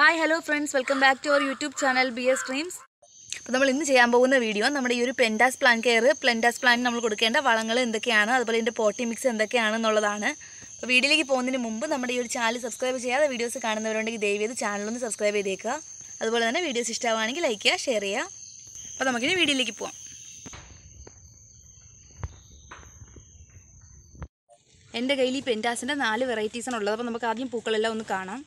hi hello friends welcome back to our YouTube channel B S dreams അപ്പോൾ നമ്മൾ ഇന്ന് ചെയ്യാൻ പോകുന്ന വീഡിയോ നമ്മുടെ ഈ ഒരു pentas plant care pentas plant നമ്മൾ കൊടുക്കേണ്ട വളങ്ങൾ എന്തൊക്കെയാണ് അതുപോലെ ഇതിൻ്റെ പോട്ടി മിക്സ് എന്തൊക്കെയാണെന്നുള്ളതാണ് അപ്പോൾ വീഡിയോയിലേക്ക് പോകുന്നതിന് മുമ്പ് നമ്മുടെ ഈ ഒരു ചാനൽ സബ്സ്ക്രൈബ് ചെയ്യാതെ വീഡിയോസ് കാണുന്നവരുണ്ടെങ്കിൽ ദയവ് ചെയ്ത് ചാനലൊന്ന് സബ്സ്ക്രൈബ് ചെയ്തേക്കുക അതുപോലെ തന്നെ വീഡിയോസ് ഇഷ്ടമാണെങ്കിൽ ലൈക്ക് ചെയ്യുക ഷെയർ ചെയ്യുക അപ്പോൾ നമുക്കിനി വീഡിയോയിലേക്ക് പോവാം എൻ്റെ കയ്യിൽ ഈ പെൻറ്റാസിൻ്റെ നാല് വെറൈറ്റീസാണ് ഉള്ളത് അപ്പോൾ നമുക്ക് ആദ്യം പൂക്കളെല്ലാം ഒന്ന് കാണാം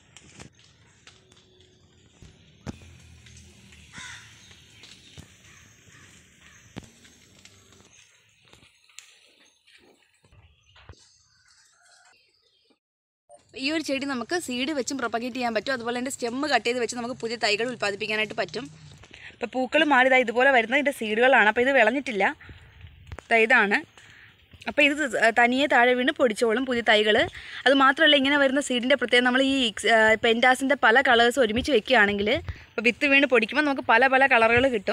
ഈ ഒരു ചെടി നമുക്ക് സീഡ് വെച്ചും പ്രൊപ്പഗേറ്റ് ചെയ്യാൻ പറ്റും അതുപോലെ തന്നെ സ്റ്റെമ്മ് കട്ട് ചെയ്ത് വെച്ച് നമുക്ക് പുതിയ തൈകൾ ഉൽപ്പാദിപ്പിക്കാനായിട്ട് പറ്റും ഇപ്പോൾ പൂക്കൾ മാറി ഇതാ ഇതുപോലെ വരുന്നത് ഇതിൻ്റെ സീഡുകളാണ് അപ്പോൾ ഇത് വിളഞ്ഞിട്ടില്ല ദാ ഇതാണ് അപ്പോൾ ഇത് തനിയെ താഴെ വീണ് പൊടിച്ചോളും പുതിയ തൈകൾ അത് മാത്രമല്ല ഇങ്ങനെ വരുന്ന സീഡിൻ്റെ പ്രത്യേകം നമ്മൾ ഈ പെൻറ്റാസിൻ്റെ പല കളേഴ്സ് ഒരുമിച്ച് വെക്കുകയാണെങ്കിൽ ഇപ്പോൾ വിത്ത് വീണ് പൊടിക്കുമ്പോൾ നമുക്ക് പല പല കളറുകൾ കിട്ടും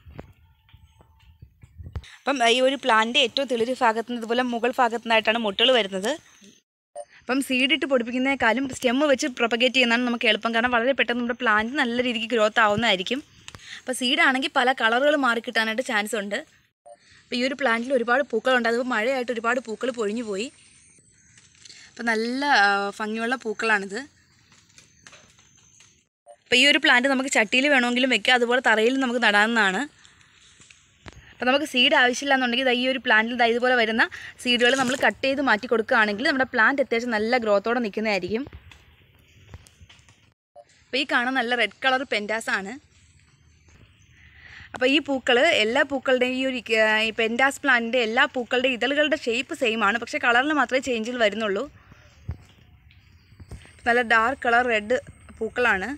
അപ്പം ഈ ഒരു പ്ലാന്റ് ഏറ്റവും തെളിര് ഭാഗത്ത് നിന്ന് ഇതുപോലെ മുകൾ ഭാഗത്തു നിന്നായിട്ടാണ് മുട്ടുകൾ വരുന്നത് അപ്പം സീഡ് ഇട്ട് പൊടിപ്പിക്കുന്നതിനേക്കാളും സ്റ്റെമ്മ് വെച്ച് പ്രൊപ്പഗേറ്റ് ചെയ്യുന്നതാണ് നമുക്ക് എളുപ്പം കാരണം വളരെ പെട്ടെന്ന് നമ്മുടെ പ്ലാന്റ് നല്ല രീതിക്ക് ഗ്രോത്ത് ആവുന്നതായിരിക്കും അപ്പോൾ സീഡാണെങ്കിൽ പല കളറുകൾ മാറി കിട്ടാനായിട്ട് ചാൻസ് ഉണ്ട് അപ്പോൾ ഈ ഒരു പ്ലാന്റിൽ ഒരുപാട് പൂക്കളുണ്ട് അത് മഴയായിട്ട് ഒരുപാട് പൂക്കൾ പൊഴിഞ്ഞു പോയി അപ്പോൾ നല്ല ആ, ഭംഗിയുള്ള പൂക്കളാണിത് അപ്പോൾ ഈ ഒരു പ്ലാന്റ് നമുക്ക് ചട്ടിയിൽ വേണമെങ്കിലും വെക്കാം അതുപോലെ തറയിൽ നമുക്ക് നടാവുന്നതാണ് അപ്പോൾ നമുക്ക് സീഡ് ആവശ്യമില്ല എന്നുണ്ടെങ്കിൽ ദാ ഈ ഒരു പ്ലാന്റിൽ ദാ ഇതുപോലെ വരുന്ന സീഡുകൾ നമ്മൾ കട്ട് ചെയ്ത് മാറ്റി കൊടുക്കുകയാണെങ്കിൽ നമ്മുടെ പ്ലാന്റ് അത്യാവശ്യം നല്ല ഗ്രോത്തോടെ നിൽക്കുന്നതായിരിക്കും അപ്പോൾ ഈ കാണുന്ന നല്ല റെഡ് കളർ പെൻറ്റാസ് ആണ് അപ്പോൾ ഈ പൂക്കൾ എല്ലാ പൂക്കളുടെയും ഈ ഒരു ആ, ഈ പെൻറ്റാസ് പ്ലാന്റിൻ്റെ എല്ലാ പൂക്കളുടെ ഇതളുകളുടെ ഷേപ്പ് സെയിം ആണ് പക്ഷേ കളറിൽ മാത്രമേ ചേഞ്ചിൽ വരുന്നുള്ളൂ നല്ല ഡാർക്ക് കളർ റെഡ് പൂക്കളാണ്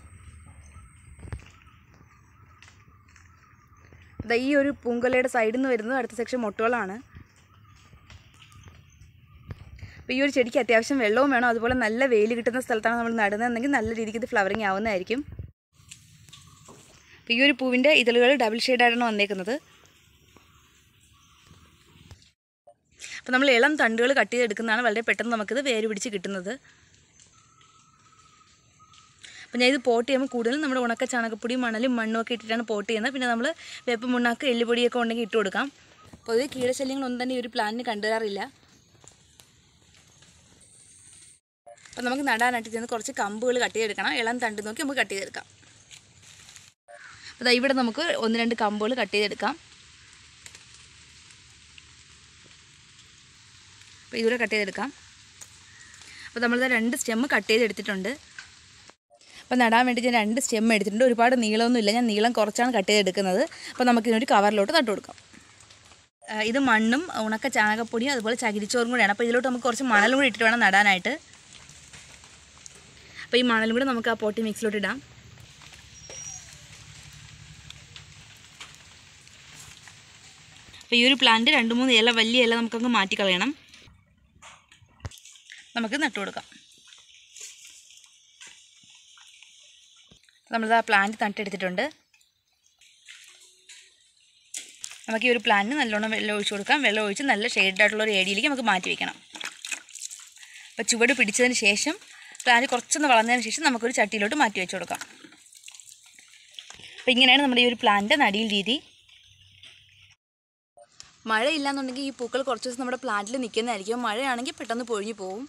ദാ ഈ ഒരു പൂങ്കൊലയുടെ സൈഡിൽ നിന്ന് വരുന്നത് അടുത്ത സെക്ഷൻ മൊട്ടുകളാണ് അപ്പോൾ ഈ ഒരു ചെടിക്ക് അത്യാവശ്യം വെള്ളവും വേണം അതുപോലെ നല്ല വെയിൽ കിട്ടുന്ന സ്ഥലത്താണ് നമ്മൾ നടുന്നതെങ്കിൽ നല്ല രീതിക്ക് ഇത് ഫ്ലവറിങ് ആവുന്നതായിരിക്കും അപ്പോൾ ഈ ഒരു പൂവിൻ്റെ ഇതളുകൾ ഡബിൾ ഷെയ്ഡായിട്ടാണ് വന്നേക്കുന്നത് അപ്പോൾ നമ്മൾ ഇളം തണ്ടുകൾ കട്ട് ചെയ്തെടുക്കുന്നതാണ് വളരെ പെട്ടെന്ന് നമുക്കിത് വേര് പിടിച്ച് കിട്ടുന്നത് അപ്പോൾ ഞാൻ ഇത് പോട്ട് ചെയ്യുമ്പോൾ കൂടുതലും നമ്മുടെ ഉണക്ക ചാണകപ്പൊടി മണലും മണ്ണും ഒക്കെ ഇട്ടിട്ടാണ് പോട്ട് ചെയ്യുന്നത് പിന്നെ നമ്മൾ വേപ്പ് മുണ്ണാക്ക് എല്ലുപൊടിയൊക്കെ ഉണ്ടെങ്കിൽ ഇട്ട് കൊടുക്കാം അപ്പോൾ ഇത് കീടശല്യങ്ങളൊന്നും തന്നെ ഈ ഒരു പ്ലാന്റിന് കണ്ടുവരാറില്ല അപ്പോൾ നമുക്ക് നടാനായിട്ട് ചെന്ന് കുറച്ച് കമ്പുകൾ കട്ട് ചെയ്തെടുക്കണം ഇളം തണ്ട് നോക്കി നമുക്ക് കട്ട് ചെയ്തെടുക്കാം അപ്പോൾ ദാ ഇവിടെ നമുക്ക് ഒന്ന് രണ്ട് കമ്പുകൾ കട്ട് ചെയ്തെടുക്കാം അപ്പോൾ ഇതുകൂടെ കട്ട് ചെയ്തെടുക്കാം അപ്പോൾ നമ്മളിത് രണ്ട് സ്റ്റെമ്മ് കട്ട് ചെയ്തെടുത്തിട്ടുണ്ട് അപ്പോൾ നടാൻ വേണ്ടി ഞാൻ രണ്ട് സ്റ്റെം എടുത്തിട്ടുണ്ട് ഒരുപാട് നീളമൊന്നുമില്ല ഞാൻ നീളം കുറച്ചാണ് കട്ട് ചെയ്തെടുക്കുന്നത് അപ്പോൾ നമുക്കിതിനൊരു കവറിലോട്ട് നട്ടു കൊടുക്കാം ആ, ഇത് മണ്ണും ഉണക്ക ചാണകപ്പൊടിയും അതുപോലെ ചകിരിച്ചോറും കൂടെയാണ് അപ്പോൾ ഇതിലോട്ട് നമുക്ക് കുറച്ച് മണലും കൂടി ഇട്ടിട്ട് വേണം നടാനായിട്ട് അപ്പോൾ ഈ മണലും കൂടെ നമുക്ക് ആ പോട്ടി മിക്സിലോട്ട് ഇടാം അപ്പോൾ ഈ ഒരു പ്ലാന്റ് രണ്ട് മൂന്ന് ഇല വലിയ ഇല നമുക്കങ്ങ് മാറ്റിക്കളയണം നമുക്ക് നട്ടു കൊടുക്കാം നമ്മളിത് ആ പ്ലാന്റ് നട്ടെടുത്തിട്ടുണ്ട് നമുക്ക് ഈ ഒരു പ്ലാന്റിന് നല്ലോണം വെള്ളം ഒഴിച്ച് കൊടുക്കാം വെള്ളം ഒഴിച്ച് നല്ല ഷെയ്ഡായിട്ടുള്ള ഒരു ഏരിയയിലേക്ക് നമുക്ക് മാറ്റി വെക്കണം അപ്പോൾ ചുവട് പിടിച്ചതിന് ശേഷം പ്ലാന്റ് കുറച്ചൊന്ന് വളർന്നതിന് ശേഷം നമുക്കൊരു ചട്ടിയിലോട്ട് മാറ്റി വെച്ച് കൊടുക്കാം അപ്പോൾ ഇങ്ങനെയാണ് നമ്മുടെ ഈ ഒരു പ്ലാന്റ് നടിയിൽ രീതി മഴയില്ലാന്നുണ്ടെങ്കിൽ ഈ പൂക്കൾ കുറച്ച് ദിവസം നമ്മുടെ പ്ലാന്റിൽ നിൽക്കുന്നതായിരിക്കും മഴയാണെങ്കിൽ പെട്ടെന്ന് പൊഴിഞ്ഞു പോകും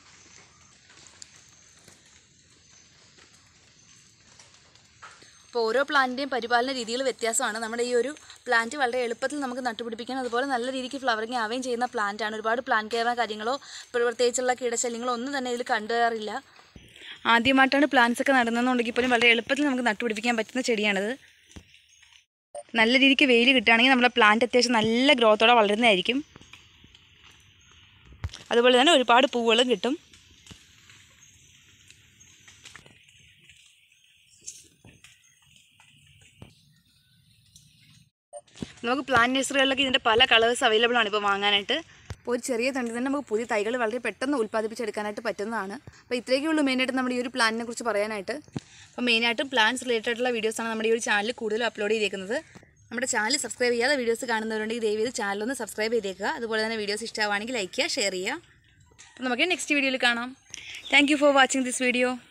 അപ്പോൾ ഓരോ പ്ലാന്റിൻ്റെയും പരിപാലന രീതികൾ വ്യത്യാസമാണ് നമ്മുടെ ഈ ഒരു പ്ലാന്റ് വളരെ എളുപ്പത്തിൽ നമുക്ക് നട്ടുപിടിപ്പിക്കാൻ അതുപോലെ നല്ല രീതിക്ക് ഫ്ലവറിങ് ആവുകയും ചെയ്യുന്ന പ്ലാന്റാണ് ഒരുപാട് പ്ലാന്റ് കെയറിന കാര്യങ്ങളോ പ്ര- പ്രത്യേകിച്ചുള്ള കീടശല്യങ്ങളോ ഒന്നും തന്നെ ഇതിൽ കണ്ടുവരാറില്ല ആദ്യമായിട്ടാണ് പ്ലാന്റ്സ് ഒക്കെ നടുന്നതെന്നുണ്ടെങ്കിൽ പോലും വളരെ എളുപ്പത്തിൽ നമുക്ക് നട്ടുപിടിപ്പിക്കാൻ പറ്റുന്ന ചെടിയാണിത് നല്ല രീതിക്ക് വെയിൽ കിട്ടുകയാണെങ്കിൽ നമ്മുടെ പ്ലാന്റ് അത്യാവശ്യം നല്ല ഗ്രോത്തോടെ വളരുന്നതായിരിക്കും അതുപോലെ തന്നെ ഒരുപാട് പൂവുകളും കിട്ടും നമുക്ക് പ്ലാന്റ് നഴ്സറികളിലൊക്കെ ഇതിൻ്റെ പല കളേഴ്സ് അവൈലബിൾ ആണ് ഇപ്പോൾ വാങ്ങാനായിട്ട് അപ്പോൾ ഒരു ചെറിയ തണ്ടിൽ തന്നെ നമുക്ക് പുതിയ തൈകൾ വളരെ പെട്ടെന്ന് ഉൽപ്പാദിപ്പിച്ചെടുക്കാനായിട്ട് പറ്റുന്നതാണ് അപ്പോൾ ഇത്രയൊക്കെ ഉള്ളൂ മെയിനായിട്ട് നമ്മുടെ ഈ ഒരു പ്ലാനിനെ കുറിച്ച് പറയാനായിട്ട് അപ്പോൾ മെയിനായിട്ടും പ്ലാന്റ്സ് റിലേറ്റഡ് ആയിട്ടുള്ള വീഡിയോസാണ് നമ്മുടെ ഈ ഒരു ചാനൽ കൂടുതലും അപ്ലോഡ് ചെയ്തേക്കുന്നത് നമ്മുടെ ചാനൽ സബ്സ്ക്രൈബ് ചെയ്യാതെ വീഡിയോസ് കാണുന്നവരുണ്ടെങ്കിൽ ദയവ് ചെയ്ത് ചാനലൊന്ന് സബ്സ്ക്രൈബ് ചെയ്തേക്കുക അതുപോലെ തന്നെ വീഡിയോസ് ഇഷ്ടമാണെങ്കിൽ ലൈക്ക് ചെയ്യുക ഷെയർ ചെയ്യുക അപ്പോൾ നമുക്ക് നെക്സ്റ്റ് വീഡിയോയിൽ കാണാം thank you for watching this video